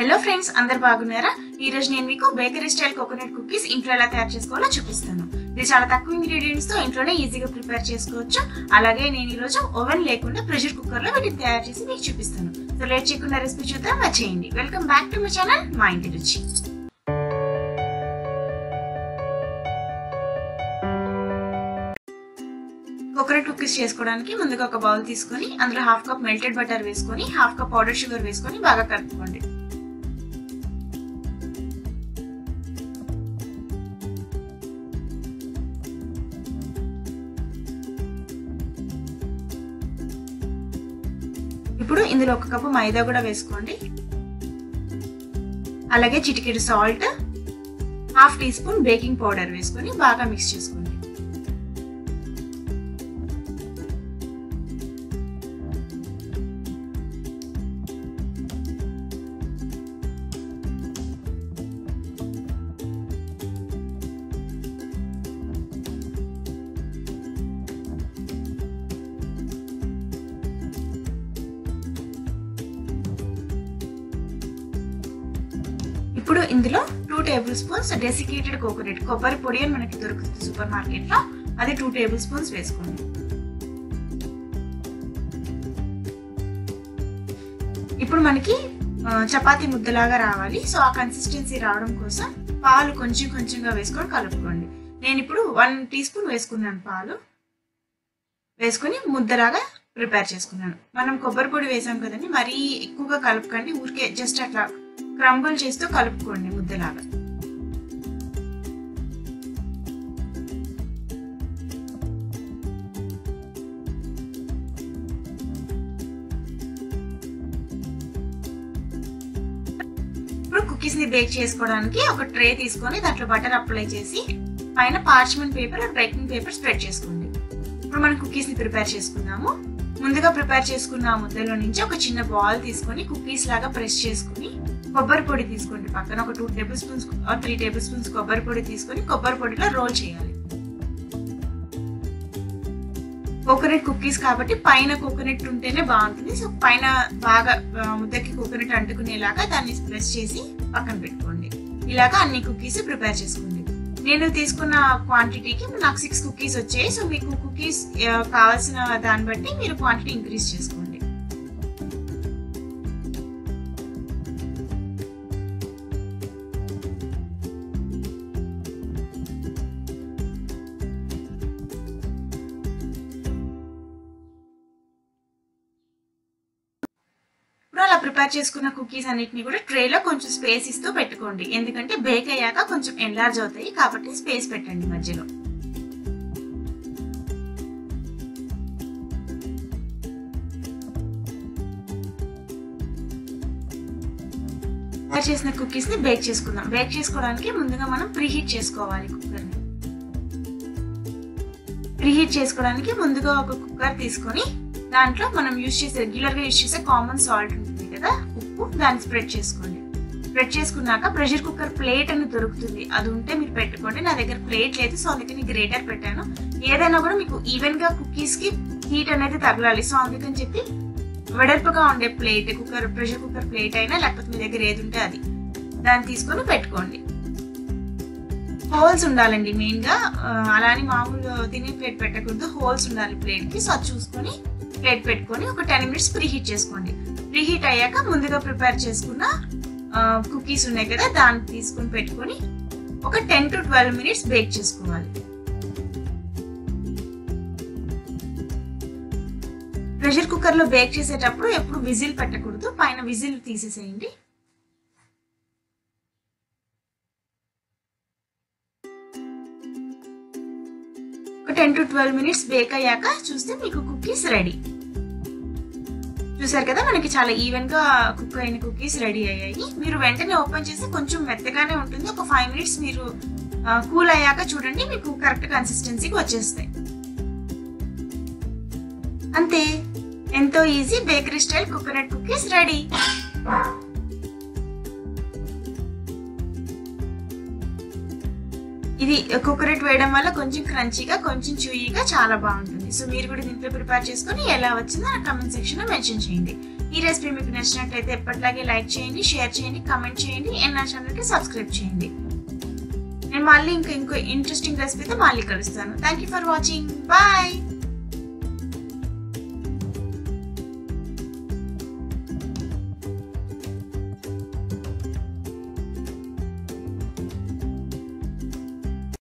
hello friends అందరు బాగున్నారా ఈ రోజు నేను మీకు బేకరీ స్టైల్ కోకోనట్ కుకీస్ ఇంట్లో ఎలా తయారు చేసుకోవాలో చూపిస్తాను ఇది చాలా తక్కువ ఇంగ్రీడియంట్స్ తో ఇంట్లోనే ఈజీగా ప్రిపేర్ చేసుకోవచ్చు అలాగే నేను ఈ రోజు ఓవెన్ లేకుండా ప్రెషర్ కుక్కర్ లో వీటిని తయారు చేసి మీకు చూపిస్తాను సో లేట్ చేయకుండా రెసిపీ చూద్దాం వచ్చేయండి welcome back to my channel మా ఇంటి రుచి కోకోనట్ కుకీస్ చేసుకోవడానికి ముందుగా ఒక బౌల్ తీసుకొని అందులో హాఫ్ కప్ మెల్టెడ్ బటర్ వేసుకొని హాఫ్ కప్ పౌడర్ షుగర్ వేసుకొని బాగా కలుపుకోండి ఇప్పుడు ఇందులో ఒక కప్పు మైదా కూడా వేసుకోండి అలాగే చిటికెడు salt half teaspoon baking powder వేసుకొని బాగా మిక్స్ చేసుకోండి ఇప్పుడు ఇందులో two tablespoons desiccated coconut కొబ్బరి పొడి అని మనకి దొరుకుతుంది సూపర్ మార్కెట్ లో అది టూ టేబుల్ స్పూన్స్ వేసుకోండి ఇప్పుడు మనకి చపాతీ ముద్దలాగా రావాలి సో ఆ కన్సిస్టెన్సీ రావడం కోసం పాలు కొంచెం కొంచెంగా వేసుకొని కలుపుకోండి నేను ఇప్పుడు వన్ టీ స్పూన్ వేసుకున్నాను పాలు వేసుకుని ముద్దలాగా ప్రిపేర్ చేసుకున్నాను మనం కొబ్బరి పొడి వేసాం కదండి మరీ ఎక్కువగా కలుపుకండి ఊరికే జస్ట్ అట్లా క్రంబుల్ చేస్తూ కలుపుకోండి ముద్దలాగా ఇప్పుడు కుకీస్ ని బేక్ చేసుకోవడానికి ఒక ట్రే తీసుకొని దాంట్లో బటర్ అప్లై చేసి పైన parchment paper baking paper spread చేసుకోండి ఇప్పుడు మనం కుకీస్ ని ప్రిపేర్ చేసుకుందాము ముందుగా ప్రిపేర్ చేసుకున్న ముద్దలో నుంచి ఒక చిన్న బాల్ తీసుకొని కుకీస్ లాగా ప్రెస్ చేసుకుని కొబ్బరి పొడి తీసుకోండి పక్కన ఒక two tablespoons three tablespoons కొబ్బరి పొడి తీసుకొని కొబ్బరి పొడిలో రోల్ చేయాలి కోకోనట్ కుకీస్ కాబట్టి పైన కోకోనట్ ఉంటేనే బాగుంటుంది సో పైన బాగా ముద్దకి కోకోనట్ అంటుకునేలాగా దాన్ని ప్రెస్ చేసి పక్కన పెట్టుకోండి ఇలాగా అన్ని కుకీస్ ప్రిపేర్ చేసుకోండి నేను తీసుకున్న క్వాంటిటీకి నాకు సిక్స్ కుకీస్ వచ్చాయి సో మీకు కుకీస్ కావాల్సిన దాన్ని బట్టి మీరు క్వాంటిటీ ఇంక్రీజ్ చేసుకోండి ఇప్పుడు అలా ప్రిపేర్ చేసుకున్న కుకీస్ అన్నిటిని కూడా ట్రేలో కొంచెం స్పేస్ ఇస్తూ పెట్టుకోండి ఎందుకంటే బేక్ అయ్యాక కొంచెం ఎన్లార్జ్ అవుతాయి కాబట్టి స్పేస్ పెట్టండి మధ్యలో తయారు చేసిన కుకీస్ ని బేక్ చేసుకుందాం బేక్ చేసుకోవడానికి ముందుగా మనం ప్రీహీట్ చేసుకోవాలి కుక్కర్ ని ప్రీహీట్ చేసుకోవడానికి ముందుగా ఒక కుక్కర్ తీసుకొని దాంట్లో మనం యూజ్ చేసే రెగ్యులర్ గా యూజ్ చేసే కామన్ సాల్ట్ ఉంటుంది కదా ఉప్పు దాన్ని స్ప్రెడ్ చేసుకోండి స్ప్రెడ్ చేసుకున్నాక ప్రెషర్ కుక్కర్ ప్లేట్ అని దొరుకుతుంది అది ఉంటే మీరు పెట్టుకోండి నా దగ్గర ప్లేట్ లేదు సో అందుకని గ్రేటర్ పెట్టాను ఏదైనా కూడా మీకు ఈవెన్ గా కుకీస్ కి హీట్ అనేది తగలాలి సో అందుకని చెప్పి వెడల్పుగా ఉండే plate cooker pressure cooker plate అయినా లేకపోతే మీ దగ్గర ఏది ఉంటే అది దాన్ని తీసుకొని పెట్టుకోండి హోల్స్ ఉండాలండి మెయిన్ గా అలానే మామూలు తినే ప్లేట్ పెట్టకూడదు హోల్స్ ఉండాలి ప్లేట్ కి సో అది చూసుకొని ప్లేట్ పెట్టుకొని ఒక టెన్ మినిట్స్ ప్రీ హీట్ చేసుకోండి ప్రీ హీట్ అయ్యాక ముందుగా ప్రిపేర్ చేసుకున్న కుకీస్ ఉన్నాయి కదా దాన్ని తీసుకొని పెట్టుకొని ఒక ten to twelve minutes bake చేసుకోవాలి ప్రెషర్ కుక్కర్ లో బేక్ చేసేటప్పుడు ఎప్పుడు విజిల్ పెట్టకూడదు పైన విజిల్ తీసేసేయండి ఒక ten to twelve minutes bake అయ్యాక చూస్తే మీకు కుకీస్ రెడీ చూసారు కదా మనకి చాలా ఈవెన్ గా కుక్ అయిన కుకీస్ రెడీ అయ్యాయి మీరు వెంటనే ఓపెన్ చేసి కొంచెం మెత్తగానే ఉంటుంది ఒక ఫైవ్ మినిట్స్ మీరు కూల్ అయ్యాక చూడండి మీకు కరెక్ట్ కన్సిస్టెన్సీకి వచ్చేస్తాయి అంతే ఎంతో easy bakery style coconut cookies ready ఇది కోకోనట్ వేయడం వల్ల కొంచెం క్రంచీగా కొంచెం చూయిగా చాలా బాగుంటుంది సో మీరు కూడా దీంట్లో ప్రిపేర్ చేసుకొని ఎలా వచ్చిందో నా కమెంట్ సెక్షన్ లో మెన్షన్ చేయండి ఈ రెసిపీ మీకు నచ్చినట్లయితే ఎప్పటిలాగే లైక్ చేయండి షేర్ చేయండి కమెంట్ చేయండి అండ్ నా ఛానల్కి సబ్స్క్రైబ్ చేయండి నేను మళ్ళీ ఇంకా ఇంకో ఇంట్రెస్టింగ్ రెసిపీతో మళ్ళీ కలుస్తాను thank you for watching bye